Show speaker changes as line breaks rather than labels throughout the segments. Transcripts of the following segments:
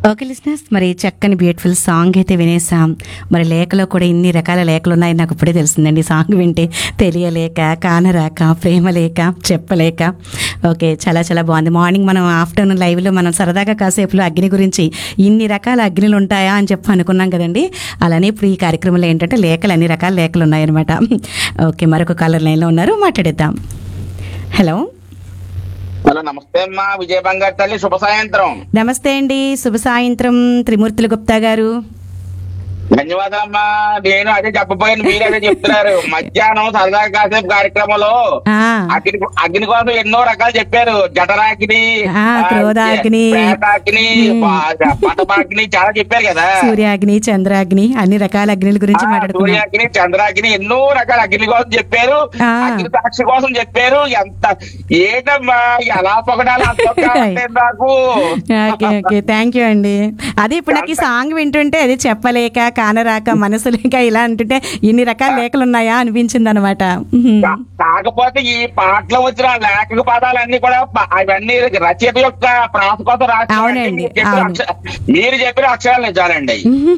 Okay listeners మరి చక్కని beautiful song అయితే వినేసాం మరి లేఖలో కూడా ఇన్ని రకాల లేఖలు ఉన్నాయి నాకు ఇప్పుడే తెలిసిందండి సాంగ్ వింటే తెలియలేక కానరాక ప్రేమ లేక చెప్పలేక ఓకే చాలా చాలా బాగుంది మార్నింగ్ మనం ఆఫ్టర్నూన్ లైవ్లో మనం సరదాగా కాసేపులో అగ్ని గురించి ఇన్ని రకాల అగ్నిలు ఉంటాయా అని చెప్పి అనుకున్నాం కదండి అలానే ఇప్పుడు ఈ కార్యక్రమంలో ఏంటంటే లేఖలు అన్ని రకాల లేఖలు ఉన్నాయన్నమాట ఓకే మరొక కాలర్ లైన్లో ఉన్నారు మాట్లాడేద్దాం హలో
హలో నమస్తే అమ్మా విజయ బంగారు తల్లి శుభ సాయంత్రం
నమస్తే అండి శుభ సాయంత్రం త్రిమూర్తుల గుప్తా గారు
ధన్యవాదాలమ్మా నేను అదే చెప్పబోయాను మీరు అదే చెప్తున్నారు మధ్యాహ్నం సరదా కాసేపు కార్యక్రమంలో
ఆ,
అగ్ని అగ్ని కోసం ఎన్నో రకాలు చెప్పారు జఠరాగ్ని
ఆ, క్రోధాగ్ని.
ప్రేతాగ్ని పటపాగ్ని చాలా చెప్పారు కదా
సూర్యాగ్ని చంద్రాగ్ని అన్ని రకాల అగ్నిల గురించి
ఆ,
మాట్లాడుకున్నాం
సూర్యాగ్ని చంద్రాగ్ని ఎన్నో రకాల అగ్ని కోసం చెప్పారు
ఆ.
అగ్ని సాక్షి కోసం చెప్పారు ఎంత ఏంటమ్మా ఎలా పొగడాలి అంత పొగడాలంటే నాకు
ఓకే ఓకే థ్యాంక్ యూ అండి అదే ఇప్పుడు నాకు ఈ సాంగ్ వింటుంటే అది చెప్పలేక కానరాక మనసు లేక ఇలా అంటుంటే ఇన్ని రకాల లేఖలు ఉన్నాయా అనిపించింది అనమాట
కా- కాకపోతే ఈ పాటలో వచ్చిన లేఖక పదాలన్నీ కూడా ప- అవన్నీ రచయిత యొక్క ప్రాస కోసం రాసి
అవునండి,
మీరు చెప్పిన
అవును.
అక్ష- మీరు చెప్పిన అక్షరాలు నిజాలండి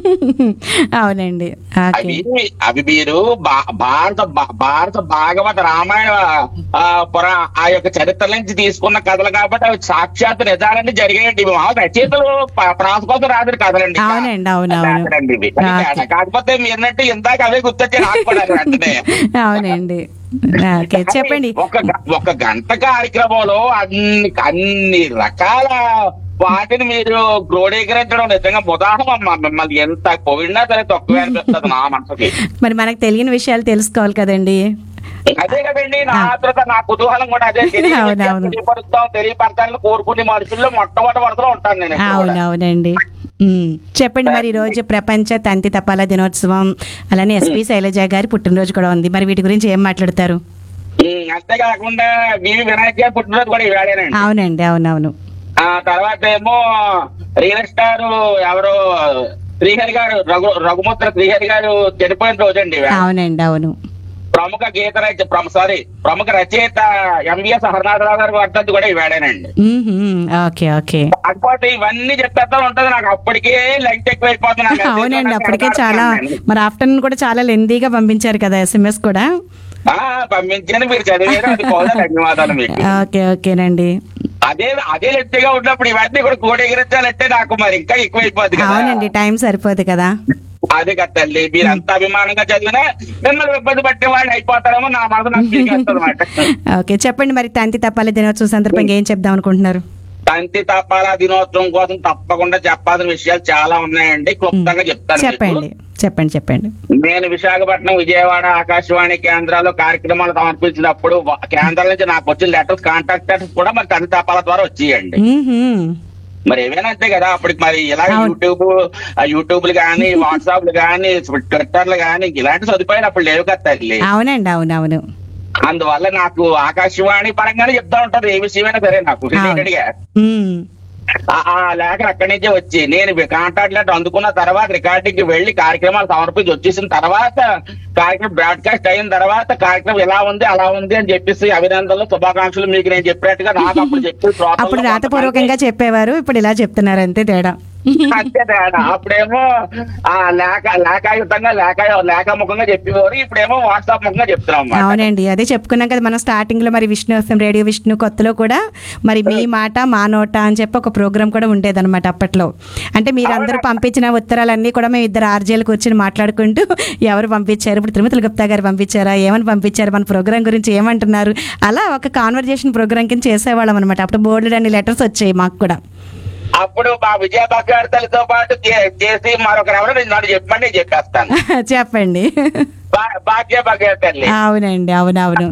అవునండి
అవి
ఓకే
అవి మీరు భా- భారత భా- భారత భాగవత రామాయణ ఆ, పురా ఆ యొక్క చరిత్ర నుంచి తీసుకున్న కథలు కాబట్టి అవి సాక్షాత్ నిజాలండి జరిగాయండి ఇవి మామూలు రచయితలు ప- ప్రాస కోసం రాసిన కథలండి
అవునండి, అవును, అవును.
రాశారండి ఇవి. అది
ఓకే.
తేడా. కాకపోతే మీరున్నట్టు ఇందాక అవే గుర్తొచ్చి నాకు కూడా వెంటనే
అవునండి ఓకే చెప్పండి
ఒక గ- ఒక గంట కార్యక్రమంలో అన్ని అన్ని రకాల వాటిని మీరు క్రోడీకరించడం నిజంగా ఉదాహరణ అమ్మా మిమ్మల్ని ఎంత పోయినా సరే తక్కువ అనిపిస్తుంది నా మనసుకి
మరి మనకు తెలియని విషయాలు తెలుసుకోవాలి కదండి
అదే కదండి నా ఆత్రత నా కుతూహలం కూడా అదే
అవును, అవును.
తెలియపరుస్తాం తెలియపరచాలని కోరుకునే మనుషుల్లో మొట్టమొదటి వరుసలో ఉంటాను నేను ఎప్పుడు కూడా.
అవునవునండి ఉమ్. చెప్పండి మరి ఈరోజు ప్రపంచ తంతి తపాల దినోత్సవం అలానే ఎస్పి శైలజ గారి పుట్టినరోజు కూడా ఉంది మరి వీటి గురించి ఏం మాట్లాడతారు
ఉమ్, అంతేకాకుండా వివి వినాయక్ గారి పుట్టినరోజు కూడా ఇవాడేనండి
అవునండి అవునవును
ఆ తర్వాత ఏమో రియల్ స్టార్ ఎవరు శ్రీహరి గారు రఘు రఘుముద్ర శ్రీహరి గారు చనిపోయిన రోజండి ఇవాళ.
అవునండి అవును
ప్రముఖ గీత రచ సారీ ప్రముఖ రచయిత ఎంవిఎస్ హరనాథరావు గారి వర్ధంతి కూడా ఇవాడేనండి
మ్మ్హ్మ్. ఓకే ఓకే
కాకపోతే ఇవన్నీ చెప్పేస్తా ఉంటది నాకు అప్పటికే లెంగ్త్ ఎక్కువైపోతుంది నాకు.
అవునండి అప్పటికే చాలా మరి ఆఫ్టర్నూన్ కూడా చాలా లెందీగా పంపించారు కదా ఎస్ఎంఎస్ కూడా
ఆ, పంపించండి మీరు చదివారు అది కూడా ధన్యవాదాలు మీకు
ఓకే ఓకేనండి
అదే అదే లెత్తిగా ఉన్నప్పుడు ఇవన్నీ కూడా కోడి ఎగిరించాలంటే నాకు మరి ఇంకా ఎక్కువైపోద్ది కదా
అవునండి టైం సరిపోదు కదా
అదే కదా తల్లి మీరు అంత అభిమానంగా చదివినా మిమ్మల్ని ఇబ్బంది పట్టే వాళ్ళు అయిపోతారేమో నా మనసు నాకు పీకేస్తుంది అనమాట
ఓకే చెప్పండి మరి తంతి తపాల దినోత్సవం సందర్భంగా ఏం చెప్దాం అనుకుంటున్నారు
తంతి తపాలా దినోత్సవం కోసం తప్పకుండా చెప్పాల్సిన విషయాలు చాలా ఉన్నాయండి క్లుప్తంగా చెప్తాను మీకు.
చెప్పండి చెప్పండి చెప్పండి
నేను విశాఖపట్నం విజయవాడ ఆకాశవాణి కేంద్రాల్లో కార్యక్రమాలు సమర్పించినప్పుడు వా- కేంద్రాల నుంచి నాకు వచ్చిన లెటర్స్ కాంటాక్ట్ లెటర్స్ కూడా మరి తంతి తపాల ద్వారా వచ్చేయండి
మ్మ్హ్మ్.
మరి ఏమైనా అంతే కదా అప్పటికి మరి ఇలా
అవును.
యూట్యూబ్ ఆ యూట్యూబ్లు కానీ వాట్సాప్లు కానీ ట్విట్టర్లు కానీ ఇలాంటి సదుపాయాలు అప్పుడు లేవు కదా తల్లి
అవునండి అవునవును
అందువల్ల నాకు ఆకాశవాణి పరంగానే చెప్తా ఉంటారు ఏ విషయమైనా సరే నాకు రిలేటెడ్ గా
మ్మ్.
ఆ ఆ లేఖలు అక్కడి నుంచే వచ్చి నేను కాంటాక్ట్ లెటర్ అందుకున్న తర్వాత రికార్డింగ్ కి వెళ్లి కార్యక్రమాలు సమర్పించి వచ్చేసిన తర్వాత కార్యక్రమం బ్రాడ్కాస్ట్ అయిన తర్వాత కార్యక్రమం ఎలా ఉంది అలా ఉంది అని చెప్పేసి అభినందనలు శుభాకాంక్షలు మీకు నేను చెప్పినట్టుగా నాకు అప్పుడు చెప్పి శ్రోతల్లో
అప్పుడు రాతపూర్వకంగా చెప్పేవారు ఇప్పుడు ఇలా చెప్తున్నారు అంతే తేడా
అంతే తేడా. అప్పుడేమో ఆ లేఖ లేఖాయుతంగా లేఖ లేఖాముఖంగా చెప్పేవారు ఇప్పుడేమో వాట్సాప్ ముఖంగా చెప్తున్నాం అన్నమాట.
అవునండి అదే చెప్పుకున్నాం కదా మనం స్టార్టింగ్ లో మరి విష్ణు ఎఫ్ఎం రేడియో విష్ణు కొత్తలో కూడా మరి మీ మాట మా నోట అని చెప్పి ఒక ప్రోగ్రామ్ కూడా ఉండేదన్నమాట అప్పట్లో అంటే మీరందరూ పంపించిన ఉత్తరాలన్నీ కూడా మేము ఇద్దరు ఆర్జేలు కూర్చొని మాట్లాడుకుంటూ ఎవరు పంపించారు ఇప్పుడు తిరుమతుల గుప్తా గారు పంపించారా ఏమని పంపించారు మన ప్రోగ్రామ్ గురించి ఏమంటున్నారు అలా ఒక కాన్వర్జేషన్ ప్రోగ్రామ్ కింద చేసేవాళ్ళం అనమాట అప్పుడు బోర్డు అన్ని లెటర్స్ వచ్చాయి మాకు కూడా
అప్పుడు మా విజయ భక్తులతో పాటు చే- చేసి మరొకరు ఎవరో నేను నన్ను చెప్పమని నేను చెప్పేస్తాను
చెప్పండి
భా- భాగ్య భగవతల్లి
అవునండి అవునవును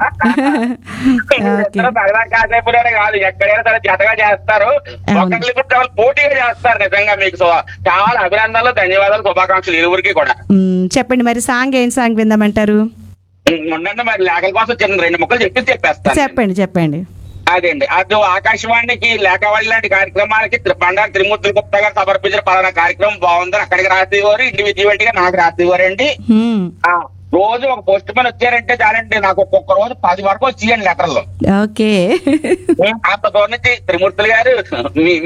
ఓకే
ఇద్దరు సరదా కాసేపులోనే కాదు ఎక్కడైనా సరే జతగా చేస్తారు
అవును.
ఒకరికి చాలా పోటీగా చేస్తారు నిజంగా మీకు సో- చాలా అభినందనలు ధన్యవాదాలు శుభాకాంక్షలు ఇరువురికి కూడా
మ్, చెప్పండి మరి సాంగ్ ఏం సాంగ్ విందామంటారు
ఉండండి మరి లేఖల కోసం చిన్న రెండు ముక్కలు చెప్పి చెప్పేస్తాను
చెప్పండి చెప్పండి
అదేండి అటు ఆకాశవాణికి లేఖవాళి లాంటి కార్యక్రమాలకి త్రి- బండారు త్రిమూర్తులు గుప్తా గారు సమర్పించిన పలానా కార్యక్రమం బాగుందని అక్కడికి రాసేవారు ఇండివిజువల్ గా నాకు రాసేవారండి
హ్మ్.
ఆ, రోజు ఒక పోస్ట్ మ్యాన్ వచ్చారంటే చాలండి నాకు ఒక్కొక్క రోజు పది వరకు వచ్చేయండి లెటర్లు
ఓకే
అంత దూరం నుంచి త్రిమూర్తులు గారు మీ